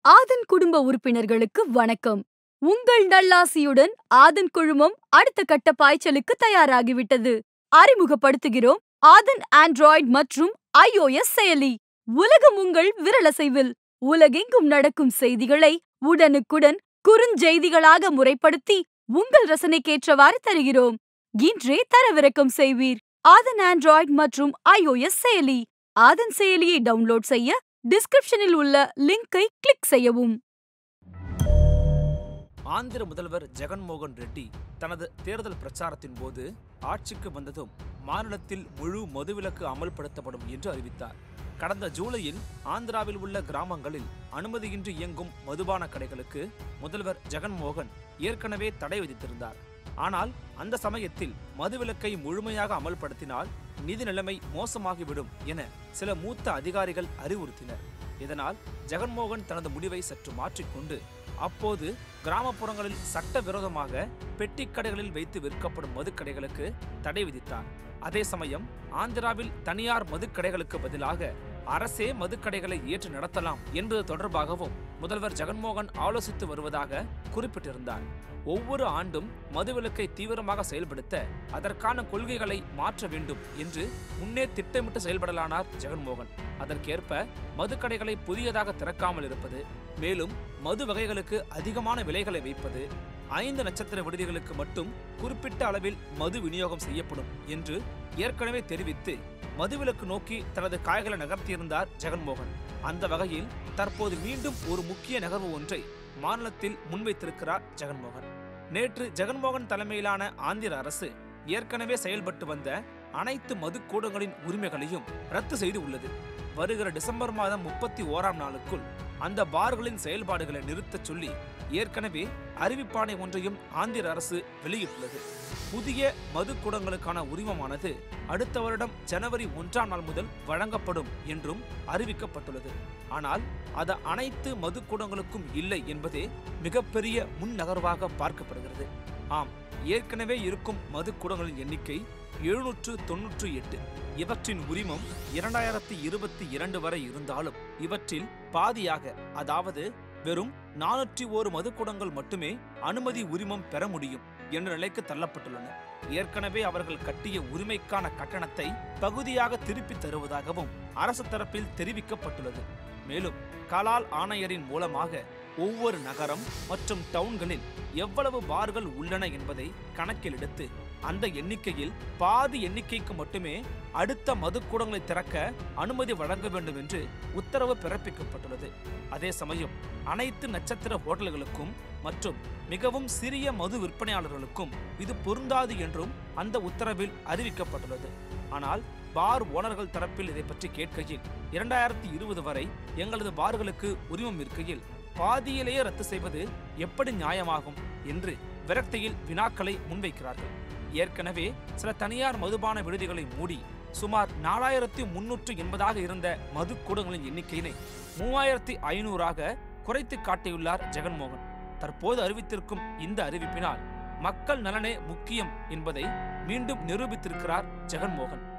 ஆதன் குடும்ப உறுப்பினர்களுக்கு வணக்கம் உங்கள் நல்லாசியுடன் ஆதன் குழுமம் அடுத்த கட்ட பாய்ச்சலுக்கு தயாராகிவிட்டது அறிமுகப்படுத்துகிறோம் ஆதன் ஆண்ட்ராய்டு மற்றும் iOS செயலி உலகம் உங்கள் விரலசைவில் உலகெங்கும் நடக்கும் செய்திகளை உடனுக்குடன் குறுஞ்செய்திகளாக முறைப்படுத்தி உங்கள் ரசனைக்கேற்றவாறு தருகிறோம் இன்றே தரவிறக்கம் செய்வீர் ஆதன் ஆண்ட்ராய்டு மற்றும் iOS செயலி ஆதன் செயலியை டவுன்லோட் செய்ய டிஸ்கிரிப்ஷனில் உள்ள லிங்கை கிளிக் செய்யவும் ஆந்திர முதல்வர் ஜெகன்மோகன் ரெட்டி தனது தேர்தல் பிரச்சாரத்தின் போது ஆட்சிக்கு வந்ததும் மாநிலத்தில் முழு மதுவிலக்கு அமல்படுத்தப்படும் என்று அறிவித்தார் கடந்த ஜூலையில் ஆந்திராவில் உள்ள கிராமங்களில் அனுமதியின்றி இயங்கும் மதுபான கடைகளுக்கு முதல்வர் ஜெகன்மோகன் ஏற்கனவே தடை விதித்திருந்தார் ஆனால் அந்த சமயத்தில் மதுவிலக்கை முழுமையாக அமல்படுத்தினால் நிதி நிலைமை மோசமாகிவிடும் என சில மூத்த அதிகாரிகள் அறிவுறுத்தினர் இதனால் ஜெகன்மோகன் தனது முடிவை சற்று மாற்றிக்கொண்டு அப்போது கிராமப்புறங்களில் சட்டவிரோதமாக பெட்டிக் கடைகளில் வைத்து விற்கப்படும் மதுக்கடைகளுக்கு தடை விதித்தார் அதே சமயம் ஆந்திராவில் தனியார் மதுக்கடைகளுக்கு பதிலாக அரசே மதுக்கடைகளை ஏற்று நடத்தலாம் என்பது தொடர்பாகவும் முதல்வர் ஜெகன்மோகன் ஆலோசித்து வருவதாக குறிப்பிட்டிருந்தார் ஒவ்வொரு ஆண்டும் மதுவிலக்கை தீவிரமாக செயல்படுத்த அதற்கான கொள்கைகளை மாற்ற வேண்டும் என்று முன்னே திட்டமிட்டு செயல்படலானார் ஜெகன்மோகன் அதற்கேற்ப மதுக்கடைகளை புதியதாக திறக்காமல் இருப்பது மேலும் மது வகைகளுக்கு அதிகமான விலைகளை வைப்பது ஐந்து நட்சத்திர விடுதிகளுக்கு மட்டும் குறிப்பிட்ட அளவில் மது விநியோகம் செய்யப்படும் என்று ஏற்கனவே தெரிவித்து மதுவிலக்கு நோக்கி தனது காய்களை நகர்த்தியிருந்தார் ஜெகன்மோகன் அந்த வகையில் தற்போது மீண்டும் ஒரு முக்கிய நகர்வு ஒன்றை மாநிலத்தில் முன்வைத்திருக்கிறார் ஜெகன்மோகன் நேற்று ஜெகன்மோகன் தலைமையிலான ஆந்திர அரசு ஏற்கனவே செயல்பட்டு வந்த அனைத்து மதுக்கூடங்களின் உரிமைகளையும் ரத்து செய்து உள்ளது வருகிற டிசம்பர் மாதம் முப்பத்தி ஓராம் நாளுக்குள் அந்த பார்களின் செயல்பாடுகளை நிறுத்தச் சொல்லி ஏற்கனவே அறிவிப்பாணை ஒன்றையும் ஆந்திர அரசு வெளியிட்டுள்ளது புதிய மதுக்கூடங்களுக்கான உரிமமானது அடுத்த வருடம் ஜனவரி ஒன்றாம் நாள் முதல் வழங்கப்படும் என்றும் அறிவிக்கப்பட்டுள்ளது ஆனால் அது அனைத்து மதுக்கூடங்களுக்கும் இல்லை என்பதே மிகப்பெரிய முன்னகர்வாக பார்க்கப்படுகிறது ஆம் ஏற்கனவே இருக்கும் மதுக்கூடங்களின் எண்ணிக்கை எழுநூற்று தொன்னூற்று எட்டு இவற்றின் உரிமம் இரண்டாயிரத்தி இருபத்தி இரண்டு வரை இருந்தாலும் இவற்றில் பாதியாக அதாவது வெறும் நானூற்றி ஓரு மதுக்கூடங்கள் மட்டுமே அனுமதி உரிமம் பெற முடியும் என்ற நிலைக்கு தள்ளப்பட்டுள்ளன ஏற்கனவே அவர்கள் கட்டிய உரிமைக்கான கட்டணத்தை பகுதியாக திருப்பித் தருவதாகவும் அரசு தரப்பில் தெரிவிக்கப்பட்டுள்ளது மேலும் கலால் ஆணையரின் மூலமாக ஒவ்வொரு நகரம் மற்றும் டவுன்களில் எவ்வளவு பார்கள் உள்ளன என்பதை கணக்கில் எடுத்து அந்த எண்ணிக்கையில் பாதி எண்ணிக்கைக்கு மட்டுமே அடுத்த மதுக்கூடங்களை திறக்க அனுமதி வழங்க வேண்டும் என்று உத்தரவு பிறப்பிக்கப்பட்டுள்ளது அதே சமயம் அனைத்து நட்சத்திர ஹோட்டல்களுக்கும் மற்றும் மிகவும் சிறிய மது விற்பனையாளர்களுக்கும் இது பொருந்தாது என்றும் அந்த உத்தரவில் அறிவிக்கப்பட்டுள்ளது ஆனால் பார் ஓனர்கள் தரப்பில் இதை பற்றி கேட்கையில் இரண்டாயிரத்தி இருபது வரை எங்களது பார்களுக்கு உரிமம் இருக்கையில் பாதியிலேயே ரத்து செய்வது எப்படி நியாயமாகும் என்று விரக்தியில் வினாக்களை முன்வைக்கிறார்கள் ஏற்கனவே சில தனியார் மதுபான விடுதிகளை மூடி சுமார் நாலாயிரத்தி முன்னூற்று எண்பதாக இருந்த மதுக்கூடங்களின் எண்ணிக்கையினை மூவாயிரத்தி ஐநூறாக குறைத்து காட்டியுள்ளார் ஜெகன்மோகன் தற்போது அறிவித்திருக்கும் இந்த அறிவிப்பினால் மக்கள் நலனே முக்கியம் என்பதை மீண்டும் நிரூபித்திருக்கிறார் ஜெகன்மோகன்